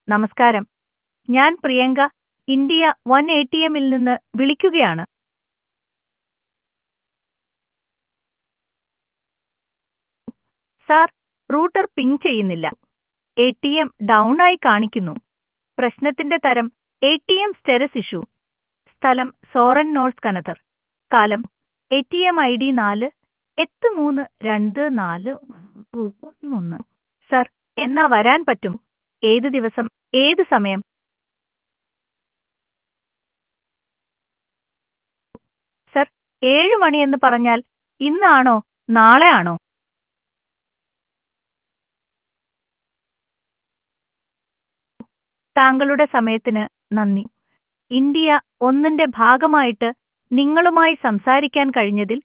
നമസ്കാരം ഞാൻ Priyanka India one A T എമ്മിൽ നിന്ന് വിളിക്കുകയാണ് സാർ റൂട്ടർ പിങ് ചെയ്യുന്നില്ല എ ടി എം ഡൗൺ ആയി കാണിക്കുന്നു പ്രശ്നത്തിന്റെ തരം A T M status issue സ്ഥലം സോറൻ നോർത്ത് കനതർ കാലം A T M I D നാല് എട്ട് മൂന്ന് രണ്ട് നാല് ഒന്ന് സർ എന്നാ വരാൻ പറ്റും ഏത് ദിവസം ഏത് സമയം സർ ഏഴ് മണിയെന്ന് പറഞ്ഞാൽ ഇന്നാണോ നാളെ ആണോ താങ്കളുടെ സമയത്തിന് നന്ദി ഇന്ത്യ ഒന്നിന്റെ ഭാഗമായിട്ട് നിങ്ങളുമായി സംസാരിക്കാൻ കഴിഞ്ഞതിൽ